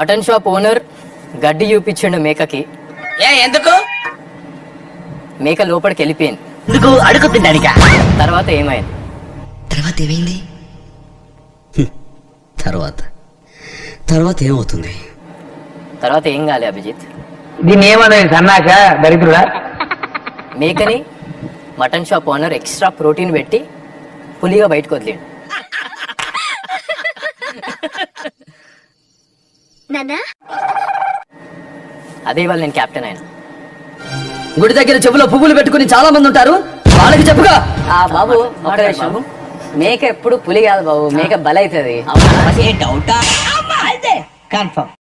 mutton shop owner గడ్డి చూపించిండు మేకకి ఏ ఎందుకు మేక లోపలికి వెళ్ళిపోయింది ఎందుకు అడుగు తినడానిక తర్వాత ఏమైంది తర్వాత ఏమైంది తర్వాత తర్వాత ఏమవుతుంది తర్వాత ఏం కాలే అభిజిత్ దీన్ని ఏమన్నది సన్నాక దరిద్రుడా మేకని mutton shop owner extra protein పెట్టి పులిగా బయటకు వదిలేండు నానా అదే ఇవాళ నేను కెప్టెన్ అయినా గుడి దగ్గర చెవులో పువ్వులు పెట్టుకుని చాలా మంది ఉంటారు వాళ్ళకి చెప్పుగా ఆ బాబు ఒక నిమిషం మేక ఎప్పుడు పులి కాదు బాబు మేక బలైతుంది డౌటా కన్ఫర్మ్